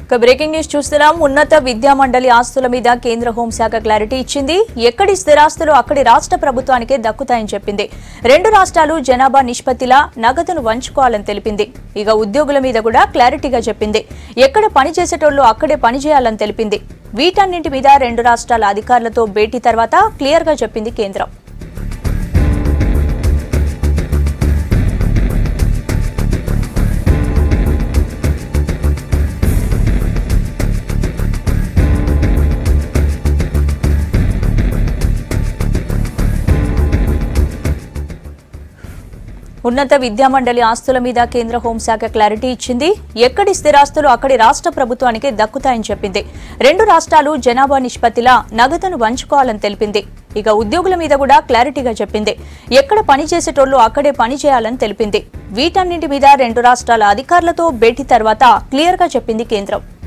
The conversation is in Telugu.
ఇక బ్రేకింగ్ న్యూస్ చూస్తున్నాం ఉన్నత విద్యా మండలి ఆస్తుల మీద కేంద్ర హోంశాఖ క్లారిటీ ఇచ్చింది ఎక్కడి స్థిరాస్తులు అక్కడి రాష్ట్ర ప్రభుత్వానికే దక్కుతాయని చెప్పింది రెండు రాష్ట్రాలు జనాభా నిష్పత్తిలా నగదును వంచుకోవాలని తెలిపింది ఇక ఉద్యోగుల మీద కూడా క్లారిటీగా చెప్పింది ఎక్కడ పని చేసేటోళ్ళు అక్కడే పని చేయాలని తెలిపింది వీటన్నింటి మీద రెండు రాష్ట్రాల అధికారులతో భేటీ తర్వాత క్లియర్ గా చెప్పింది కేంద్రం ఉన్నత విద్యామండలి ఆస్తుల మీద కేంద్ర హోంశాఖ క్లారిటీ ఇచ్చింది ఎక్కడి స్థిరాస్తులు అక్కడి రాష్ట్ర ప్రభుత్వానికే దక్కుతాయని చెప్పింది రెండు రాష్ట్రాలు జనాభా నిష్పత్తిలా నగదును వంచుకోవాలని తెలిపింది ఇక ఉద్యోగుల మీద కూడా క్లారిటీగా చెప్పింది ఎక్కడ పని చేసేటోళ్ళు అక్కడే పని చేయాలని తెలిపింది వీటన్నింటి మీద రెండు రాష్ట్రాల అధికారులతో భేటీ తర్వాత క్లియర్ గా చెప్పింది కేంద్రం